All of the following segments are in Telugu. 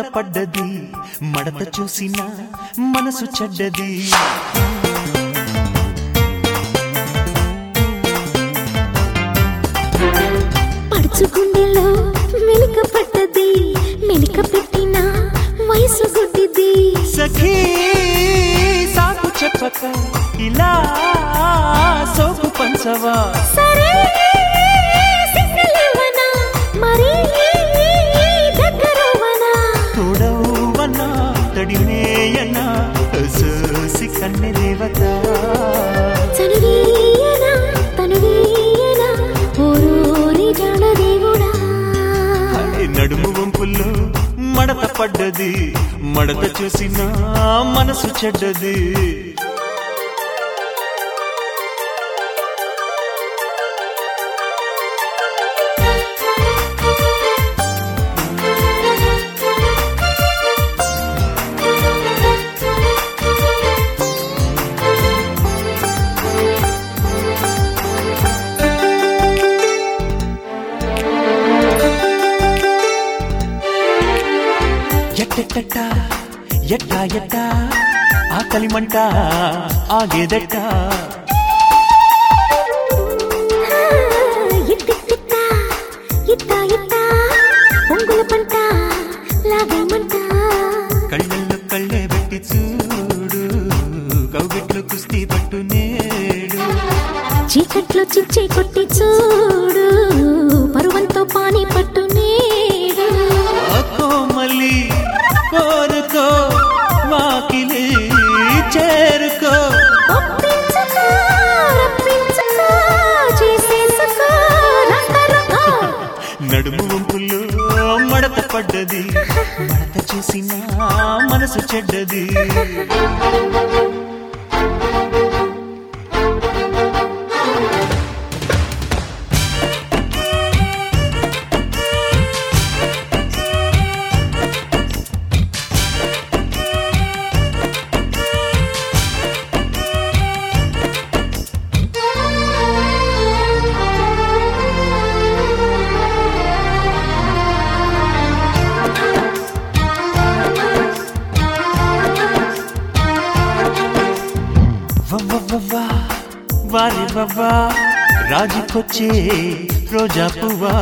మడత పడ్డది మడత చూసిన మనసు చెడ్డది పడుచు గుండెలో మెలిక పట్టది మెలిక పెట్టిన వయసు గుడ్డిది సఖీ సాకు చెప్పక ఇలా సోకు పంచవా సరే సిగ్గులేవనా మరి దగ్గరవనా తోడవన్నా తడినేయన్నా సోసి కన్నె దేవత చనివీయనా తనువీయనా ఓరోరి జాడ దేవుడా అరే నడుము వంపుల్లో మడత పడ్డది మడత చూసిన మనసు చెడ్డది ఎట్టెట్ట ఎట్టా ఎట్టా ఆకలి మంట ఆగేదెట్ట ఇట్టిట్టిట్ట ఇట్ట ఇట్ట పొంగుల పంట లాగేమంట కళ్ళల్లో కళ్ళే పెట్టి చూడు కౌగిట్లో కుస్తీ పట్టు నేడు చీకట్లో చిచ్చే కొట్టి చూడు పరువంతో పానీ పట్టు నేడు కోమలి కోరుకో వాకిలి చేరుకో ఒప్పించుకో, రప్పించుకో, చేసేసుకో, రకరకో. నడుము వంపుల్లో మడత పడ్డది మడత చూసిన మనసు చెడ్డది వవ్వవ్వవ్వా, వారి వవ్వా రాజుకొచ్చే రోజా పువ్వా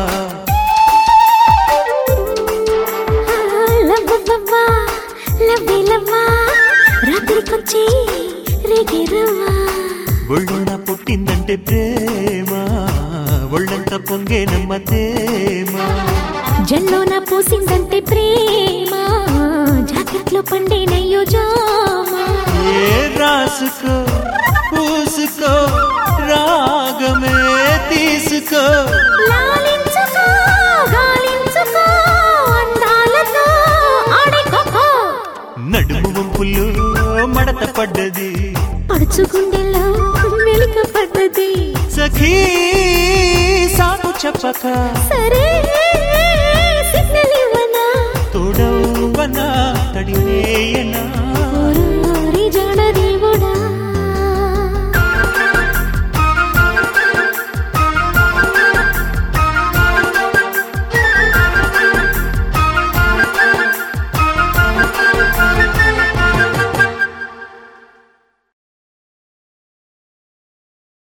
లవ్వవ్వవ్వా, లవ్వే లవ్వా, రాత్రికొచ్చి రేగే రవ్వా. ఒళ్ళున పుట్టిందంటే ప్రేమ ఒళ్ళంత పొంగే నమ్మతేమ జల్లోన పూసిందంటే ప్రేమ జాకెట్లో పండే నయ్యో జామా ఏ రాసుకో పూసుకో రాగమే తీసుకో లాలించుకో, గాలించుకో, అందాలతో ఆడుకోకో. నడుము వంపులు మడత పడ్డది పడుచు గుండెల్లో మెలిక పడ్డది సఖీ సాకు చెప్పక సరే సిగ్నలివ్వనా తోడవన తడివేయనా